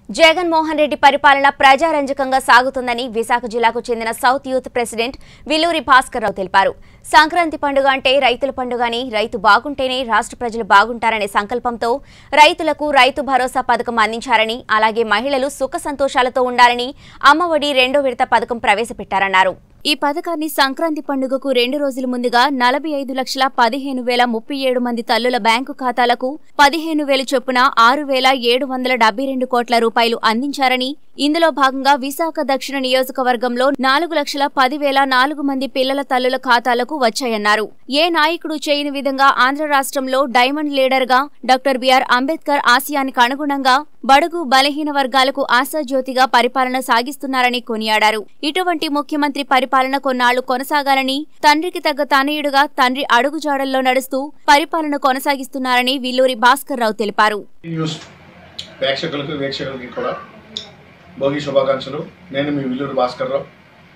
జగన్మోహన్ రెడ్డి పరిపాలన ప్రజారంజకంగా సాగుతుందని విశాఖ జిల్లాకు చెందిన south youth president Villuri Bhaskar Rao తెలిపారు సంక్రాంతి పండుగ అంటే రైతుల పండుగ అని రైతు బాగుంటేనే రాష్ట్ర ప్రజలు బాగుంటారనే సంకల్పంతో రైతులకు రైతు భరోసా పథకం అందించారని అలాగే మహిళలు సుఖ సంతోషాలతో ఉండాలని అమ్మఒడి రెండో విడత పథకం ప్రవేశపెట్టారన్నారు ఈ పథకాన్ని సంక్రాంతి పండుగకు రెండు రోజుల ముందుగా నలభై ఐదు లక్షల పదిహేను వేల ముప్పై ఏడు మంది తల్లుల బ్యాంకు ఖాతాలకు పదిహేను వేలు చొప్పున ఆరు వేల ఏడు వందల డెబ్బై రెండు కోట్ల రూపాయలు అందించారని ఇందులో భాగంగా విశాఖ దక్షిణ నియోజకవర్గంలో నాలుగు లక్షల పదివేల నాలుగు మంది పిల్లల తల్లుల ఖాతాలకు వచ్చాయన్నారు ఏ నాయకుడు చేయని విధంగా ఆంధ్ర రాష్ట్రంలో డైమండ్ లీడర్ గా డాక్టర్ బిఆర్ అంబేద్కర్ ఆశయానికి అనుగుణంగా బడుగు బలహీన వర్గాలకు ఆశాజ్యోతిగా పరిపాలన సాగిస్తున్నారని కొనియాడారు ఇటువంటి ముఖ్యమంత్రి పరిపాలన కొన్నాళ్లు కొనసాగాలని తండ్రికి తగ్గ తనయుడుగా తండ్రి అడుగుజాడల్లో నడుస్తూ పరిపాలన కొనసాగిస్తున్నారని విల్లూరి భాస్కర్ రావు తెలిపారు న్యూస్ ప్రేక్షకులకు వీక్షకులకి కూడా భోగి శుభాకాంక్షలు నేను మీ విల్లూరు భాస్కర్ రావు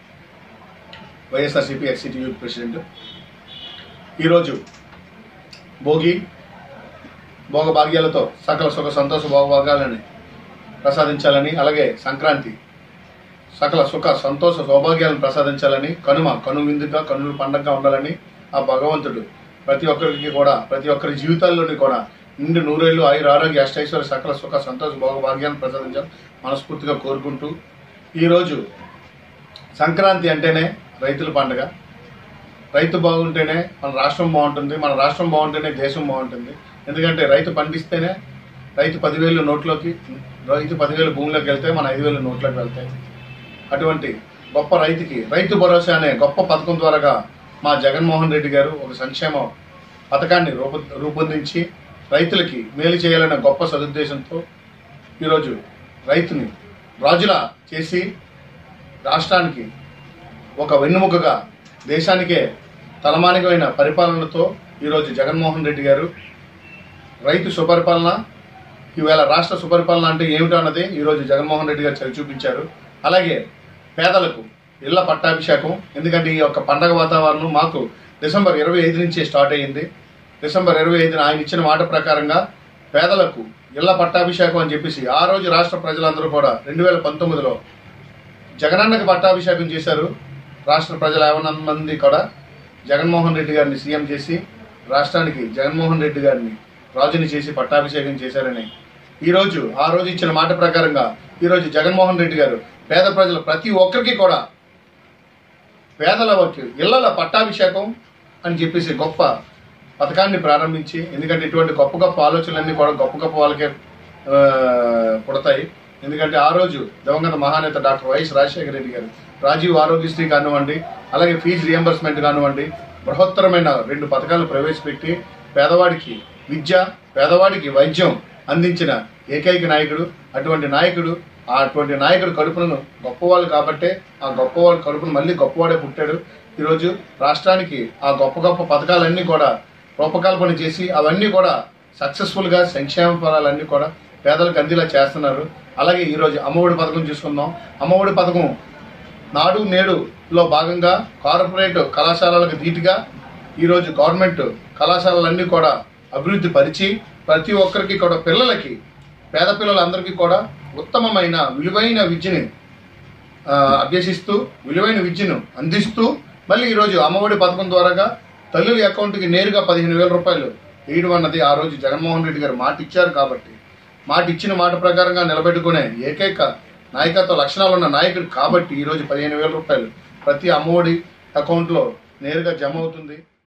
వైఎస్ఆర్సీపీ ఎక్సిటీ యూత్ ప్రెసిడెంట్ ఈరోజు భోగి భోగభాగ్యాలతో సకల సుఖ సంతోష భోగభాగ్యాలని ప్రసాదించాలని అలాగే సంక్రాంతి సకల సుఖ సంతోష సౌభాగ్యాలను ప్రసాదించాలని కనుమ కనువిందుగా కనుల పండగగా ఉండాలని ఆ భగవంతుడు ప్రతి ఒక్కరికి కూడా ప్రతి ఒక్కరి జీవితాల్లోని కూడా నిండు నూరేళ్లు ఆయుర ఆరోగ్య అష్టైశ్వర్య సకల సుఖ సంతోష భోగభాగ్యాలను ప్రసాదించాలని మనస్ఫూర్తిగా కోరుకుంటూ ఈరోజు సంక్రాంతి అంటేనే రైతుల పండుగ రైతు బాగుంటేనే మన రాష్ట్రం బాగుంటుంది మన రాష్ట్రం బాగుంటేనే దేశం బాగుంటుంది ఎందుకంటే రైతు పండిస్తేనే రైతు పదివేలు నోట్లోకి రైతు పదివేలు భూమిలోకి వెళ్తే మన ఐదు వేలు నోట్లోకి వెళ్తాయి అటువంటి గొప్ప రైతుకి రైతు భరోసా అనే గొప్ప పథకం ద్వారాగా మా జగన్మోహన్ రెడ్డి గారు ఒక సంక్షేమ పథకాన్ని రూప రూపొందించి రైతులకి మేలు చేయాలనే గొప్ప సదుద్దేశంతో ఈరోజు రైతుని రాజులా చేసి రాష్ట్రానికి ఒక వెన్నుముకగా దేశానికే తలమానికమైన పరిపాలనతో ఈరోజు జగన్మోహన్ రెడ్డి గారు రైతు సుపరిపాలన ఈవేళ రాష్ట్ర సుపరిపాలన అంటే ఏమిటో అన్నది ఈరోజు జగన్మోహన్ రెడ్డి గారు చవి చూపించారు అలాగే పేదలకు ఇళ్ల పట్టాభిషేకం ఎందుకంటే ఈ యొక్క పండగ వాతావరణం మాకు డిసెంబర్ ఇరవై ఐదు నుంచే స్టార్ట్ అయ్యింది డిసెంబర్ ఇరవై ఐదున ఆయన ఇచ్చిన మాట ప్రకారంగా పేదలకు ఇళ్ల పట్టాభిషేకం అని చెప్పేసి ఆ రోజు రాష్ట్ర ప్రజలందరూ కూడా రెండు వేల పంతొమ్మిదిలో జగనన్నకి పట్టాభిషేకం చేశారు రాష్ట్ర ప్రజల యావన మంది కూడా జగన్మోహన్ రెడ్డి గారిని సీఎం చేసి రాష్ట్రానికి జగన్మోహన్ రెడ్డి గారిని రాజుని చేసి పట్టాభిషేకం చేశారని ఈరోజు ఆ రోజు ఇచ్చిన మాట ప్రకారంగా ఈరోజు జగన్మోహన్ రెడ్డి గారు పేద ప్రజలు ప్రతి ఒక్కరికి కూడా పేదల వరకు ఇళ్ల పట్టాభిషేకం అని చెప్పేసి గొప్ప పథకాన్ని ప్రారంభించి ఎందుకంటే ఇటువంటి గొప్ప గొప్ప ఆలోచనలన్నీ కూడా గొప్ప గొప్ప వాళ్ళకే ఆ, పుడతాయి ఎందుకంటే ఆ రోజు దివంగత మహానేత డాక్టర్ వైఎస్ రాజశేఖర రెడ్డి గారు రాజీవ్ ఆరోగ్యశ్రీ కానివ్వండి అలాగే ఫీజు రియంబర్స్మెంట్ కానివ్వండి బృహత్తరమైన రెండు పథకాలు ప్రవేశపెట్టి పేదవాడికి విద్య పేదవాడికి వైద్యం అందించిన ఏకైక నాయకుడు అటువంటి నాయకుడు ఆ అటువంటి నాయకుడు కడుపును గొప్పవాళ్ళు కాబట్టే ఆ గొప్పవాళ్ళ కడుపును మళ్ళీ గొప్పవాడే పుట్టాడు ఈరోజు రాష్ట్రానికి ఆ గొప్ప గొప్ప పథకాలన్నీ కూడా రూపకల్పన చేసి అవన్నీ కూడా సక్సెస్ఫుల్గా సంక్షేమ ఫలాలన్నీ కూడా పేదలకు అందేలా చేస్తున్నారు అలాగే ఈరోజు అమ్మఒడి పథకం చూసుకుందాం అమ్మఒడి పథకం నాడు నేడులో భాగంగా కార్పొరేట్ కళాశాలలకు ధీటుగా ఈరోజు గవర్నమెంట్ కళాశాలలన్నీ కూడా అభివృద్ధి పరిచి ప్రతి ఒక్కరికి కూడా పిల్లలకి పేద పిల్లలందరికీ కూడా ఉత్తమమైన విలువైన విద్యని ఆ, అభ్యసిస్తూ విలువైన విద్యను అందిస్తూ మళ్ళీ ఈరోజు అమ్మఒడి పథకం ద్వారాగా తల్లుల అకౌంట్కి నేరుగా పదిహేను వేల రూపాయలు వేయడం అన్నది ఆ రోజు జగన్మోహన్ రెడ్డి గారు మాట ఇచ్చారు కాబట్టి మాట ఇచ్చిన మాట ప్రకారంగా నిలబెట్టుకునే ఏకైక నాయకత్వ లక్షణాలు ఉన్న నాయకుడు కాబట్టి ఈరోజు పదిహేను వేల రూపాయలు ప్రతి అమ్మఒడి అకౌంట్లో నేరుగా జమ అవుతుంది